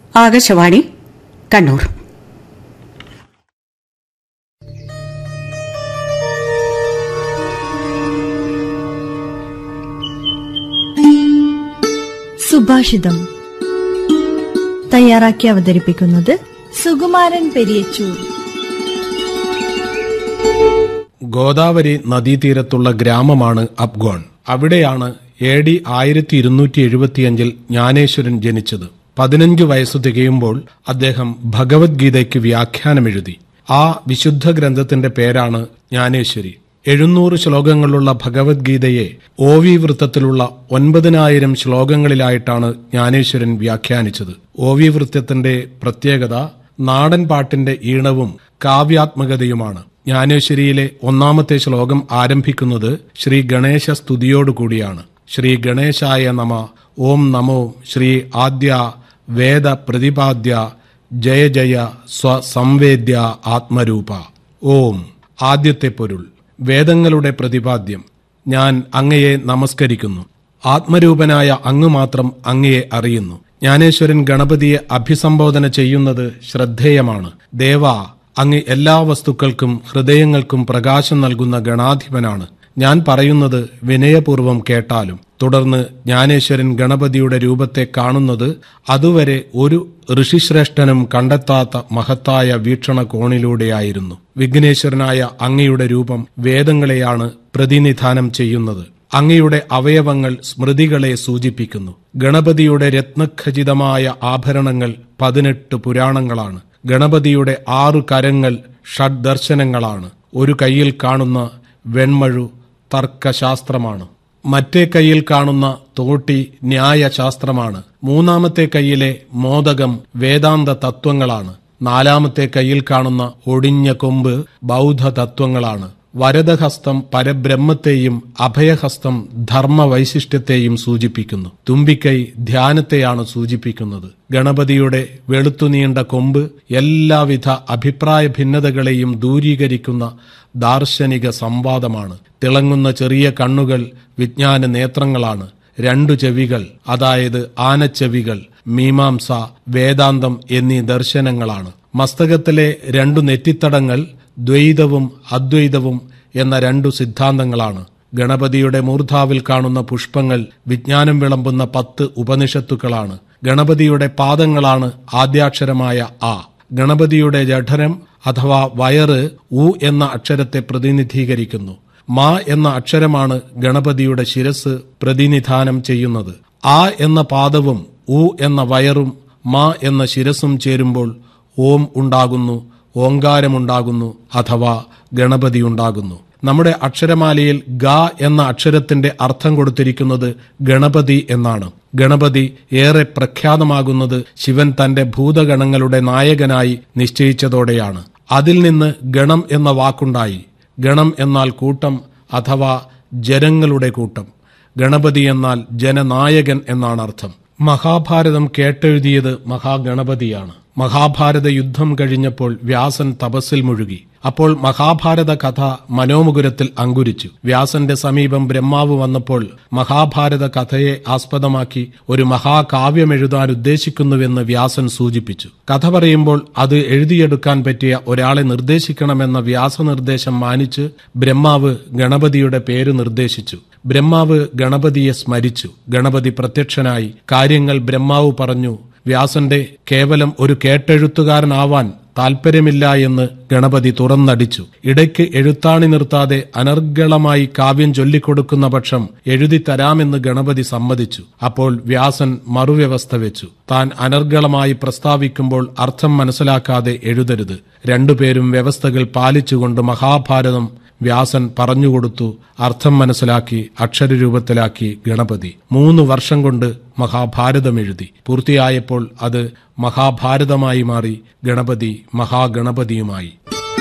ആകാശവാണി കണ്ണൂർ സുഭാഷിതം തയ്യാറാക്കി അവതരിപ്പിക്കുന്നത് സുകുമാരൻ പെരിയച്ചൂർ ഗോദാവരി നദീതീരത്തുള്ള ഗ്രാമമാണ് അബ്ഗോൺ അവിടെയാണ് എ ഡി ആയിരത്തി ഇരുന്നൂറ്റി എഴുപത്തിയഞ്ചിൽ ജ്ഞാനേശ്വരൻ ജനിച്ചത് പതിനഞ്ച് വയസ്സു തികയുമ്പോൾ അദ്ദേഹം ഭഗവത്ഗീതയ്ക്ക് വ്യാഖ്യാനമെഴുതി ആ വിശുദ്ധ ഗ്രന്ഥത്തിന്റെ പേരാണ് ജ്ഞാനേശ്വരി എഴുന്നൂറ് ശ്ലോകങ്ങളുള്ള ഭഗവത്ഗീതയെ ഓവി വൃത്തത്തിലുള്ള ഒൻപതിനായിരം ശ്ലോകങ്ങളിലായിട്ടാണ് ജ്ഞാനേശ്വരൻ വ്യാഖ്യാനിച്ചത് ഓവി വൃത്തത്തിന്റെ പ്രത്യേകത നാടൻ പാട്ടിന്റെ ഈണവും കാവ്യാത്മകതയുമാണ് ജ്ഞാനേശ്വരിയിലെ ഒന്നാമത്തെ ശ്ലോകം ആരംഭിക്കുന്നത് ശ്രീ ഗണേശ സ്തുതിയോടുകൂടിയാണ് ശ്രീ ഗണേശായ നമ ഓം നമോ ശ്രീ ആദ്യ വേദ പ്രതിപാദ്യ ജയ ജയ സ്വസംവേദ്യ ആത്മരൂപ ഓം ആദ്യത്തെ പൊരുൾ വേദങ്ങളുടെ പ്രതിപാദ്യം ഞാൻ അങ്ങയെ നമസ്കരിക്കുന്നു ആത്മരൂപനായ അങ്ങ് മാത്രം അങ്ങയെ അറിയുന്നു ജ്ഞാനേശ്വരൻ ഗണപതിയെ അഭിസംബോധന ചെയ്യുന്നത് ശ്രദ്ധേയമാണ് ദേവ അങ്ങ് എല്ലാ വസ്തുക്കൾക്കും ഹൃദയങ്ങൾക്കും പ്രകാശം നൽകുന്ന ഗണാധിപനാണ് ഞാൻ പറയുന്നത് വിനയപൂർവം കേട്ടാലും തുടർന്ന് ജ്ഞാനേശ്വരൻ ഗണപതിയുടെ രൂപത്തെ കാണുന്നത് അതുവരെ ഒരു ഋഷിശ്രേഷ്ഠനും കണ്ടെത്താത്ത മഹത്തായ വീക്ഷണ കോണിലൂടെയായിരുന്നു വിഘ്നേശ്വരനായ അങ്ങയുടെ രൂപം വേദങ്ങളെയാണ് പ്രതിനിധാനം ചെയ്യുന്നത് അങ്ങയുടെ അവയവങ്ങൾ സ്മൃതികളെ സൂചിപ്പിക്കുന്നു ഗണപതിയുടെ രത്നഖചിതമായ ആഭരണങ്ങൾ പതിനെട്ട് പുരാണങ്ങളാണ് ഗണപതിയുടെ ആറു കരങ്ങൾ ഷഡ്ദർശനങ്ങളാണ് ഒരു കയ്യിൽ കാണുന്ന വെൺമഴു തർക്കശാസ്ത്രമാണ് മറ്റേ കയ്യിൽ കാണുന്ന തോട്ടി ന്യായശാസ്ത്രമാണ് മൂന്നാമത്തെ കയ്യിലെ മോദകം വേദാന്ത തത്വങ്ങളാണ് നാലാമത്തെ കയ്യിൽ കാണുന്ന ഒടിഞ്ഞ കൊമ്പ് ബൗദ്ധ തത്വങ്ങളാണ് വരദഹസ്തം പരബ്രഹ്മത്തെയും അഭയഹസ്തം ധർമ്മ വൈശിഷ്ട്യത്തെയും സൂചിപ്പിക്കുന്നു തുമ്പിക്കൈ ധ്യാനത്തെയാണ് സൂചിപ്പിക്കുന്നത് ഗണപതിയുടെ വെളുത്തുനീണ്ട കൊമ്പ് എല്ലാവിധ അഭിപ്രായ ഭിന്നതകളെയും ദൂരീകരിക്കുന്ന ദാർശനിക സംവാദമാണ് തിളങ്ങുന്ന ചെറിയ കണ്ണുകൾ വിജ്ഞാന നേത്രങ്ങളാണ് രണ്ടു ചെവികൾ അതായത് ആനച്ചെവികൾ മീമാംസ വേദാന്തം എന്നീ ദർശനങ്ങളാണ് മസ്തകത്തിലെ രണ്ടു നെറ്റിത്തടങ്ങൾ ദ്വൈതവും അദ്വൈതവും എന്ന രണ്ടു സിദ്ധാന്തങ്ങളാണ് ഗണപതിയുടെ മൂർധാവിൽ കാണുന്ന പുഷ്പങ്ങൾ വിജ്ഞാനം വിളമ്പുന്ന പത്ത് ഉപനിഷത്തുക്കളാണ് ഗണപതിയുടെ പാദങ്ങളാണ് ആദ്യാക്ഷരമായ ആ ഗണപതിയുടെ ജഠരം അഥവാ വയറ് ഉ എന്ന അക്ഷരത്തെ പ്രതിനിധീകരിക്കുന്നു മാ എന്ന അക്ഷരമാണ് ഗണപതിയുടെ ശിരസ് പ്രതിനിധാനം ചെയ്യുന്നത് ആ എന്ന പാദവും ഉ എന്ന വയറും മാ എന്ന ശിരസും ചേരുമ്പോൾ ഓം ഉണ്ടാകുന്നു ഓങ്കാരമുണ്ടാകുന്നു അഥവാ ഗണപതി ഉണ്ടാകുന്നു നമ്മുടെ അക്ഷരമാലയിൽ ഗ എന്ന അക്ഷരത്തിന്റെ അർത്ഥം കൊടുത്തിരിക്കുന്നത് ഗണപതി എന്നാണ് ഗണപതി ഏറെ പ്രഖ്യാതമാകുന്നത് ശിവൻ തന്റെ ഭൂതഗണങ്ങളുടെ നായകനായി നിശ്ചയിച്ചതോടെയാണ് അതിൽ നിന്ന് ഗണം എന്ന വാക്കുണ്ടായി ഗണം എന്നാൽ കൂട്ടം അഥവാ ജനങ്ങളുടെ കൂട്ടം ഗണപതി എന്നാൽ ജനനായകൻ എന്നാണ് അർത്ഥം മഹാഭാരതം കേട്ടെഴുതിയത് മഹാഗണപതിയാണ് മഹാഭാരത യുദ്ധം കഴിഞ്ഞപ്പോൾ വ്യാസൻ തപസ്സിൽ മുഴുകി അപ്പോൾ മഹാഭാരത കഥ മനോമുകുരത്തിൽ അങ്കുരിച്ചു വ്യാസന്റെ സമീപം ബ്രഹ്മാവ് വന്നപ്പോൾ മഹാഭാരത കഥയെ ആസ്പദമാക്കി ഒരു മഹാകാവ്യം എഴുതാൻ ഉദ്ദേശിക്കുന്നുവെന്ന് വ്യാസൻ സൂചിപ്പിച്ചു കഥ പറയുമ്പോൾ അത് എഴുതിയെടുക്കാൻ പറ്റിയ ഒരാളെ നിർദ്ദേശിക്കണമെന്ന വ്യാസനിർദ്ദേശം മാനിച്ച് ബ്രഹ്മാവ് ഗണപതിയുടെ പേര് നിർദ്ദേശിച്ചു ബ്രഹ്മാവ് ഗണപതിയെ സ്മരിച്ചു ഗണപതി പ്രത്യക്ഷനായി കാര്യങ്ങൾ ബ്രഹ്മാവ് പറഞ്ഞു വ്യാസന്റെ കേവലം ഒരു കേട്ടെഴുത്തുകാരനാവാൻ താൽപ്പര്യമില്ല എന്ന് ഗണപതി തുറന്നടിച്ചു ഇടയ്ക്ക് എഴുത്താണി നിർത്താതെ അനർഗളമായി കാവ്യം ചൊല്ലിക്കൊടുക്കുന്ന പക്ഷം എഴുതി തരാമെന്ന് ഗണപതി സമ്മതിച്ചു അപ്പോൾ വ്യാസൻ മറുവ്യവസ്ഥ വെച്ചു താൻ അനർഗളമായി പ്രസ്താവിക്കുമ്പോൾ അർത്ഥം മനസ്സിലാക്കാതെ എഴുതരുത് രണ്ടുപേരും വ്യവസ്ഥകൾ പാലിച്ചുകൊണ്ട് മഹാഭാരതം വ്യാസൻ പറഞ്ഞുകൊടുത്തു അർത്ഥം മനസ്സിലാക്കി അക്ഷരരൂപത്തിലാക്കി ഗണപതി മൂന്ന് വർഷം കൊണ്ട് മഹാഭാരതം എഴുതി പൂർത്തിയായപ്പോൾ അത് മഹാഭാരതമായി മാറി ഗണപതി മഹാഗണപതിയുമായി